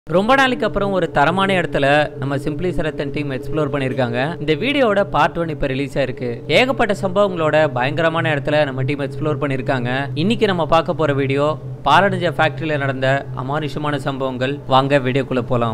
ரொம்ப நாளைக்கு அப்புறம் ஒரு தரமான இடத்துல நம்ம சிம்பிளி சரத்தன் டீம் எக்ஸ்ப்ளோர் பண்ணியிருக்காங்க இந்த வீடியோவோட பார்ட் ஒன் இப்போ ரிலீஸ் ஆயிருக்கு ஏகப்பட்ட சம்பவங்களோட பயங்கரமான இடத்துல நம்ம டீம் எக்ஸ்ப்ளோர் பண்ணியிருக்காங்க இன்னைக்கு நம்ம பார்க்க போற வீடியோ பாலடஞ்ச ஃபேக்டரியில் நடந்த அமானுஷமான சம்பவங்கள் வாங்க வீடியோக்குள்ள போலாம்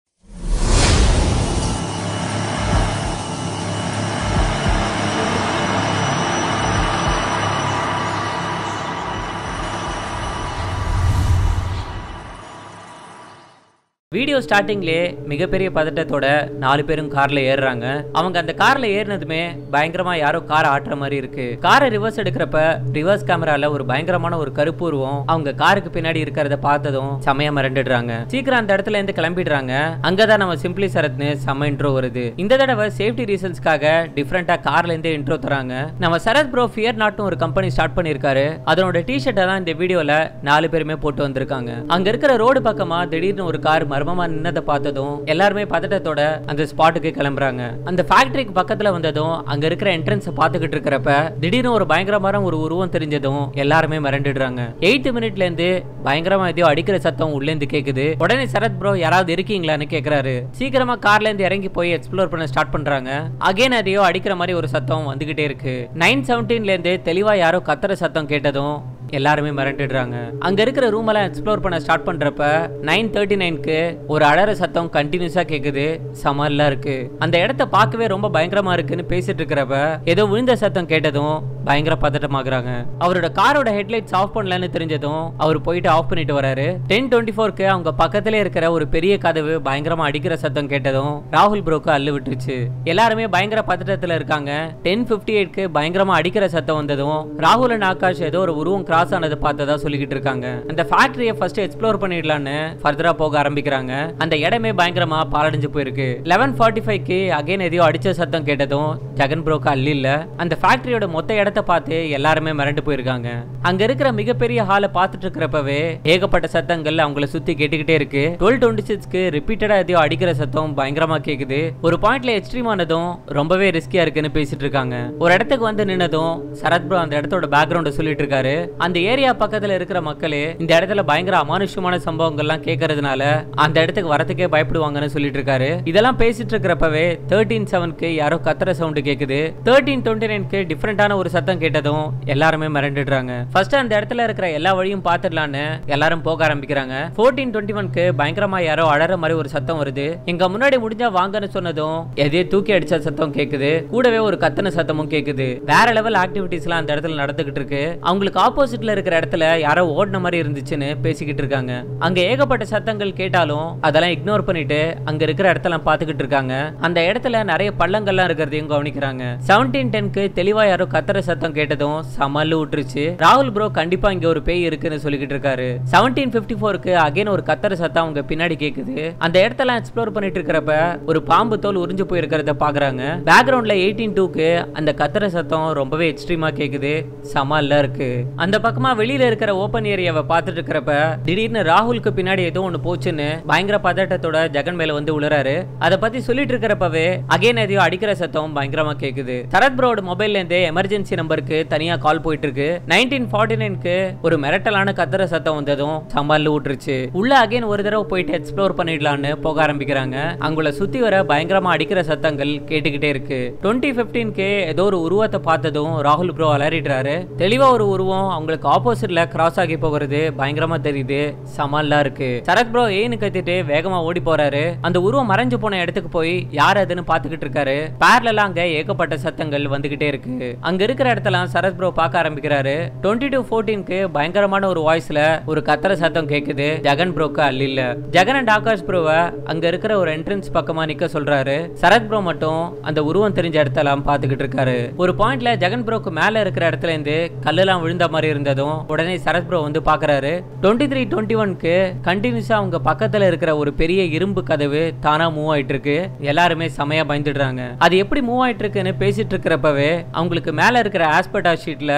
வீடியோ ஸ்டார்டிங்லேயே மிகப்பெரிய பதட்டத்தோட நாலு பேரும் கார்ல ஏறுறாங்க அவங்க அந்த கார்ல ஏறினதுமே பயங்கரமா யாரோ காரை ஆட்டுற மாதிரி இருக்கு காரை ரிவர்ஸ் எடுக்கிறப்ப ரிவர்ஸ் கேமரால ஒரு பயங்கரமான ஒரு கருப்பு உருவம் அவங்க காருக்கு பின்னாடி இருக்கிறத பார்த்ததும் செமையா மிரண்டுடுறாங்க சீக்கிரம் அந்த இடத்துல இருந்து கிளம்பிடுறாங்க அங்கதான் நம்ம சிம்பிளி சரத்னு செம்ம இன்ட்ரோ வருது இந்த தடவை சேஃப்டி ரீசன்ஸ்க்காக டிஃப்ரெண்டா கார்ல இருந்து இன்ட்ரோ தராங்க நம்ம சரத் ப்ரோ ஃபியர் நாட்னு ஒரு கம்பெனி ஸ்டார்ட் பண்ணிருக்காரு அதனோட டிஷர்ட்டை தான் இந்த வீடியோல நாலு பேருமே போட்டு வந்திருக்காங்க அங்க இருக்கிற ரோடு பக்கமா திடீர்னு ஒரு கார் மர்மமா நின்னதை பார்த்ததும் எல்லாருமே பதட்டத்தோட அந்த ஸ்பாட்டுக்கு கிளம்புறாங்க அந்த ஃபேக்டரிக்கு பக்கத்துல வந்ததும் அங்க இருக்கிற என்ட்ரன்ஸ் பாத்துக்கிட்டு இருக்கிறப்ப திடீர்னு ஒரு பயங்கரமான ஒரு உருவம் தெரிஞ்சதும் எல்லாருமே மிரண்டுடுறாங்க எயித்து மினிட்ல இருந்து பயங்கரமா எதையோ அடிக்கிற சத்தம் உள்ள இருந்து கேக்குது உடனே சரத் ப்ரோ யாராவது இருக்கீங்களான்னு கேக்குறாரு சீக்கிரமா கார்ல இருந்து இறங்கி போய் எக்ஸ்ப்ளோர் பண்ண ஸ்டார்ட் பண்றாங்க அகைன் எதையோ அடிக்கிற மாதிரி ஒரு சத்தம் வந்துகிட்டே இருக்கு நைன் செவன்டீன்ல இருந்து தெளிவா யாரோ கத்துற சத்தம் கேட்டதும் எல்லாருமே மிரண்டுடுறாங்க அங்க இருக்கிற ரூம் எல்லாம் எக்ஸ்ப்ளோர் பண்ண ஸ்டார்ட் பண்றப்ப நைன் தேர்ட்டி நைன்க்கு ஒரு அலற சத்தம் கண்டினியூஸா கேக்குது சமல்லா இருக்கு அந்த இடத்த பார்க்கவே ரொம்ப பயங்கரமா இருக்குன்னு பேசிட்டு இருக்கிறப்ப ஏதோ விழுந்த சத்தம் கேட்டதும் பயங்கர பதட்டமாகறாங்க அவரோட காரோட ஹெட்லைட்ஸ் ஆஃப் பண்ணலன்னு தெரிஞ்சதும் அவர் போயிட்டு ஆஃப் பண்ணிட்டு வராரு டென் டுவெண்ட்டி ஃபோர்க்கு அவங்க பக்கத்துல இருக்கிற ஒரு பெரிய கதவு பயங்கரமா அடிக்கிற சத்தம் கேட்டதும் ராகுல் ப்ரோக்கு அள்ளு விட்டுருச்சு எல்லாருமே பயங்கர பதட்டத்துல இருக்காங்க டென் பிப்டி எயிட்க்கு பயங்கரமா அடிக்கிற சத்தம் வந்ததும் ராகுல் அண்ட் ஆகாஷ் ஏதோ ஒரு உருவம் கிராஸ் ஆனது பார்த்ததா சொல்லிக்கிட்டு இருக்காங்க அந்த ஃபேக்டரியை ஃபர்ஸ்ட் எக்ஸ்ப்ளோர் பண்ணிடலான்னு ஃபர்தரா போக ஆரம்பிக்கிறாங்க அந்த இடமே பயங்கரமா பாலடைஞ்சு போயிருக்கு லெவன் ஃபார்ட்டி ஃபைவ்க்கு அகைன் எதையோ அடிச்ச சத்தம் கேட்டதும் ஜெகன் ப்ரோக்கு அள்ளி இல்ல அந்த ஃபேக்டரியோட மொத்த இடத்த பார்த்து எல்லாருமே மிரண்டு போயிருக்காங்க அங்க இருக்கிற மிகப்பெரிய ஹாலை பார்த்துட்டு இருக்கிறப்பவே ஏகப்பட்ட சத்தங்கள் அவங்கள சுத்தி கேட்டுக்கிட்டே இருக்கு டுவெல் டுவெண்ட்டி சிக்ஸ்க்கு ரிப்பீட்டடா எதையோ அடிக்கிற சத்தம் பயங்கரமா கேக்குது ஒரு பாயிண்ட்ல எக்ஸ்ட்ரீம் ஆனதும் ரொம்பவே ரிஸ்கியா இருக்குன்னு பேசிட்டு இருக்காங்க ஒரு இடத்துக்கு வந்து நின்னதும் சரத் ப்ரோ அந்த இடத்தோட பேக்ரவுண்ட் சொல்லிட்டு இருக்காரு அந்த ஏரியா பக்கத்துல இருக்கிற மக்களே இந்த இடத்துல பயங்கர அமானுஷ்யமான சம்பவங்கள்லாம் கேட்கறதுனால அந்த இடத்துக்கு வரதுக்கே பயப்படுவாங்கன்னு சொல்லிட்டு இருக்காரு இதெல்லாம் பேசிட்டு இருக்கிறப்பவே தேர்ட்டீன் செவனுக்கு யாரோ கத்துற சவுண்ட் கேக்குது தேர்ட்டீன் டுவெண்ட்டி நைன்க்கு டிஃப்ரெண்டான ஒரு சத்தம் கேட்டதும் எல்லாருமே மிரண்டுடுறாங்க ஃபர்ஸ்ட் அந்த இடத்துல இருக்கிற எல்லா வழியும் பார்த்துடலான்னு எல்லாரும் போக ஆரம்பிக்கிறாங்க ஃபோர்டீன் டுவெண்ட்டி ஒன்க்கு பயங்கரமா யாரோ அழற மாதிரி ஒரு சத்தம் வருது எங்க முன்னாடி முடிஞ்சா வாங்கன்னு சொன்னதும் எதையோ தூக்கி அடிச்ச சத்தம் கேக்குது கூடவே ஒரு கத்தன சத்தமும் கேக்குது வேற லெவல் ஆக்டிவிட்டிஸ்லாம் அந்த இடத்துல நடந்துகிட்டு இருக்கு அவங்களுக்கு ஆப்போசிட்ல இருக்கிற இடத்துல யாரோ ஓடின மாதிரி இருந்துச்சுன்னு பேசிக்கிட்டு இருக்காங்க அங்க ஏகப்பட்ட சத்தங்கள் கேட்டாலும் அதெல்லாம் இக்னோர் பண்ணிட்டு அங்க இருக்கிற இடத்தெல்லாம் பாத்துக்கிட்டு இருக்காங்க அந்த இடத்துல நிறைய பள்ளங்கள்லாம் இருக்கிறதையும் கவனிக்கிறாங்க செவன்டீன் டென்க்கு தெளிவா யாரோ கத்துற சத்தம் கேட்டதும் சமல்லு விட்டுருச்சு ராகுல் ப்ரோ கண்டிப்பா இங்க ஒரு பேய் இருக்குன்னு சொல்லிக்கிட்டு இருக்காரு செவன்டீன் பிப்டி ஃபோருக்கு அகைன் ஒரு கத்துற சத்தம் அவங்க பின்னாடி கேக்குது அந்த இடத்தெல்லாம் எக்ஸ்ப்ளோர் பண்ணிட்டு இருக்கிறப்ப ஒரு பாம்பு தோல் உறிஞ்சு போயிருக்கிறத பாக்குறாங்க பேக்ரவுண்ட்ல எயிட்டீன் டூக்கு அந்த கத்துற சத்தம் ரொம்பவே எக்ஸ்ட்ரீமா கேக்குது சமல்ல இருக்கு அந்த பக்கமா வெளியில இருக்கிற ஓப்பன் ஏரியாவை பார்த்துட்டு இருக்கிறப்ப திடீர்னு ராகுலுக்கு பின்னாடி ஏதோ ஒண்ணு போச்சுன்னு பயங்கர பதட்டத்தோட ஜெகன் மேல வந்து உளறாரு அதை பத்தி சொல்லிட்டு இருக்கிறப்பவே அகைன் எதையோ அடிக்கிற சத்தம் பயங்கரமா கேக்குது சரத் ப்ரோட மொபைல்ல இருந்து எமர்ஜென்சி நம்பருக்கு தனியா கால் போயிட்டு இருக்கு நைன்டீன் ஃபார்ட்டி நைன்க்கு ஒரு மிரட்டலான கத்துற சத்தம் வந்ததும் சம்பல்ல விட்டுருச்சு உள்ள அகைன் ஒரு தடவை போயிட்டு எக்ஸ்ப்ளோர் பண்ணிடலான்னு போக ஆரம்பிக்கிறாங்க அங்குள்ள சுத்தி வர பயங்கரமா அடிக்கிற சத்தங்கள் கேட்டுக்கிட்டே இருக்கு டுவெண்ட்டி பிப்டீன்க்கு ஏதோ ஒரு உருவத்தை பார்த்ததும் ராகுல் ப்ரோ அலறிடுறாரு தெளிவா ஒரு உருவம் அவங்களுக்கு ஆப்போசிட்ல கிராஸ் ஆகி போகிறது பயங்கரமா தெரியுது சமாலா இருக்கு சரத் ப்ரோ ஏன்னு கத்திட்டு வேகமா ஓடி போறாரு அந்த உருவம் மறைஞ்சு போன இடத்துக்கு போய் யார் அதுன்னு பாத்துக்கிட்டு இருக்காரு பேர்ல அங்க ஏகப்பட்ட சத்தங்கள் வந்துகிட்டே இருக்கு அங்க இருக்கிற இடத்தெல்லாம் சரத் ப்ரோ பார்க்க ஆரம்பிக்கிறாரு டுவெண்ட்டி டூ ஃபோர்டீன்க்கு பயங்கரமான ஒரு வாய்ஸ்ல ஒரு கத்துற சத்தம் கேக்குது ஜெகன் ப்ரோக்கு அல்ல இல்ல ஜெகன் அண்ட் ஆகாஷ் ப்ரோவை அங்க இருக்கிற ஒரு என்ட்ரன்ஸ் பக்கமா நிக்க சொல்றாரு சரத் ப்ரோ மட்டும் அந்த உருவம் தெரிஞ்ச இடத்தெல்லாம் பாத்துக்கிட்டு இருக்காரு ஒரு பாயிண்ட்ல ஜெகன் ப்ரோக்கு மேல இருக்கிற இடத்துல இருந்து கல்லெல்லாம் விழுந்த மாதிரி இருந்ததும் உடனே சரத் ப்ரோ வந்து பாக்குறாரு டுவெண்ட்டி த்ரீ டுவெண்ட்டி ஒன்க்கு கண்டினியூஸா அவங்க பக்கத்துல இருக்கிற ஒரு பெரிய இரும்பு கதவு தானா மூவ் ஆயிட்டு இருக்கு எல்லாருமே செமையா பயந்துடுறாங்க அது எப்படி மூவ் ஆயிட்டு இருக்குன்னு பேசிட்டு இருக்கிறப்பவே அவங்களுக்கு மேல இருக்கிற ஆஸ்பெட்டா ஷீட்ல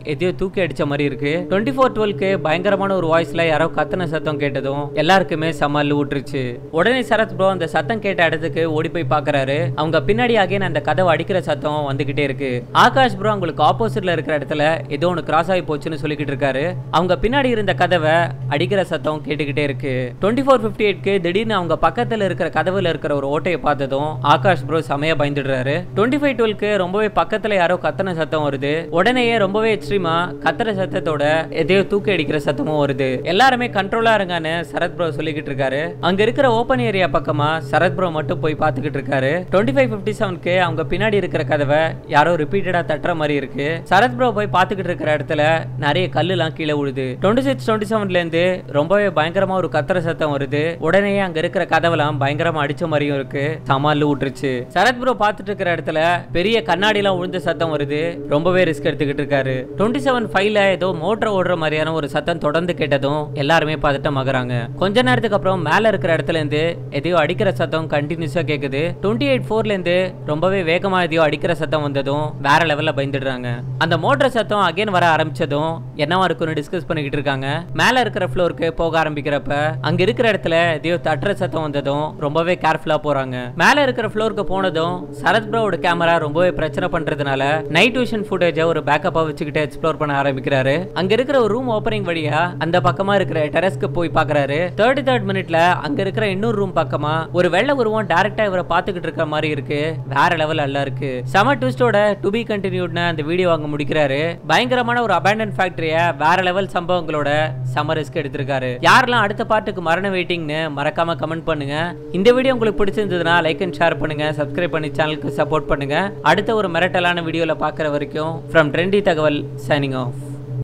எதையோ தூக்கி அடிச்ச மாதிரி இருக்கு டுவெண்ட்டி ஃபோர் டுவெல்க்கு பயங்கரமான ஒரு வாய்ஸ்ல யாரோ கத்துன சத்தம் கேட்டதும் எல்லாருக்குமே சமல் விட்டுருச்சு உடனே சரத் ப்ரோ அந்த சத்தம் கேட்ட இடத்துக்கு ஓடி போய் பாக்குறாரு அவங்க பின்னாடி அகைன் அந்த கதவை அடிக்கிற சத்தம் வந்துகிட்டே இருக்கு ஆகாஷ் ப்ரோ அவங்களுக்கு ஆப்போசிட்ல இருக்கிற இடத்துல ஏதோ ஒன்று கிராஸ் ஆகி போச்சுன்னு சொல்லிக்கிட்டு இருக்காரு அவங்க பின்னாடி இருந்த கதவை அடிக்கிற சத்தம் கேட்டுக்கிட்டே இருக்கு டுவெண்ட்டி ஃபோர் ஃபிஃப்டி எயிட்க்கு திடீர்னு அவங்க பக்கத்துல இருக்கிற கதவுல இருக்கிற ஒரு ஓட்டையை பார்த்ததும் ஆகாஷ் ப்ரோ செமையா பயந்துடுறாரு டுவெண்ட்டி ஃபைவ் டுவெல்க்கு ரொம்பவே பக்கத்துல யாரோ கத்தன சத்தம் வருது உடனேயே ரொம்பவே எக்ஸ்ட்ரீமா கத்துற சத்தத்தோட எதையோ தூக்கி அடிக்கிற சத்தமும் வருது எல்லாருமே கண்ட்ரோலா இருங்கன்னு சரத் ப்ரோ சொல்லிக்கிட்டு இருக்காரு அங்க இருக்கிற ஓப்பன் ஏரியா பக்கமா சரத் ப்ரோ மட்டும் போய் பார்த்துக்கிட்டு இருக்காரு டுவெண்ட்டி ஃபைவ் ஃபிஃப்டி செவனுக்கு அவங்க பின்னாடி இருக்கிற கதவை யாரோ ரிப்பீட்டடா தட்டுற மாதிரி இருக்கு சரத் ப்ரோ போய் பார்த்துக்கிட்டு இருக்கிற இடத்துல நிறைய கல்லுலாம் கீழே விழுது டுவெண்ட்டி சிக்ஸ் டுவெண்ட்டி செவன்ல இருந்து ரொம்பவே பயங்கரமா ஒரு கத்துற சத்தம் வருது உடனே அங்க இருக்கிற கதவெல்லாம் பயங்கரமா அடிச்ச மாதிரியும் இருக்கு சமாளு விட்டுருச்சு சரத் ப்ரோ பார்த்துட்டு இருக்கிற இடத்துல பெரிய கண்ணாடிலாம் விழுந்த சத்தம் வருது ரொம்பவே ரிஸ்க் எடுத்துக்கிட்டு இருக்காரு டுவெண்ட்டி செவன் ஃபைவ்ல ஏதோ மோட்டர் ஓடுற மாதிரியான ஒரு சத்தம் தொடர்ந்து கேட்டதும் எல்லாருமே பதட்டம் ஆகுறாங்க கொஞ்ச நேரத்துக்கு அப்புறம் மேல இருக்கிற இடத்துல இருந்து எதையோ அடிக்கிற சத்தம் கண்டினியூஸா கேக்குது டுவெண்ட்டி எயிட் ஃபோர்ல இருந்து ரொம்பவே வேகமா எதையோ அடிக்கிற சத்தம் வந்ததும் வேற லெவல்ல பயந்துடுறாங்க அந்த மோட்டர் சத்தம் அகைன் வர ஆரம்பிச்சதும் என்னவா இருக்குன்னு டிஸ்கஸ் பண்ணிக்கிட்டு இருக்காங்க மேல இருக்கிற ஃப்ளோருக்கு போக ஆரம்பிக்கிறப்ப அங்க இருக்கிற இடத்துல எதையோ தட்டுற சத்தம் வந்ததும் ரொம்பவே கேர்ஃபுல்லா போறாங்க மேல இருக்கிற ஃப்ளோருக்கு போனதும் சரத் ப்ரோவோட கேமரா ரொம்பவே பிரச்சனை பண்றதுனால நைட் விஷன் ஃபுட்டேஜை ஒரு பேக்கப்பா வச்சுக்கிட்டு எக்ஸ்ப்ளோர் பண்ண ஆரம்பிக்கிறாரு அங்க இருக்கிற ஒரு ரூம் ஓப்பனிங் வழியா அந்த பக்கமா இருக்கிற டெரஸ்க்கு போய் பாக்குறாரு தேர்ட்டி தேர்ட் மினிட்ல அங்க இருக்கிற இன்னொரு ரூம் பக்கமா ஒரு வெள்ளை உருவம் டைரக்டா இவரை பாத்துக்கிட்டு இருக்கிற மாதிரி இருக்கு வேற லெவல் அல்ல இருக்கு செம ட்விஸ்டோட டு பி கண்டினியூட்னு அந்த வீடியோ அங்க முடிக்கிறாரு பயங்கரமான ஒரு அபேண்டன் ஃபேக்டரிய வேற லெவல் சம்பவங்களோட சம ரிஸ்க் எடுத்திருக்காரு யாரெல்லாம் அடுத்த பாட்டுக்கு மரண வெயிட்டிங்னு மறக்காம கமெண்ட் பண்ணுங்க இந்த வீடியோ உங்களுக்கு பிடிச்சிருந்ததுன்னா லைக் அண்ட் ஷேர் பண்ணுங்க சப்ஸ்கிரைப் பண்ணி சேனலுக்கு சப்போர்ட் பண்ணுங்க அடுத்த ஒரு மிரட்டலான வீடியோல பார்க்குற வரைக்கும் ஃப்ரம் ட்ரெண்டி தகவல் சைனிங் ஆஃப்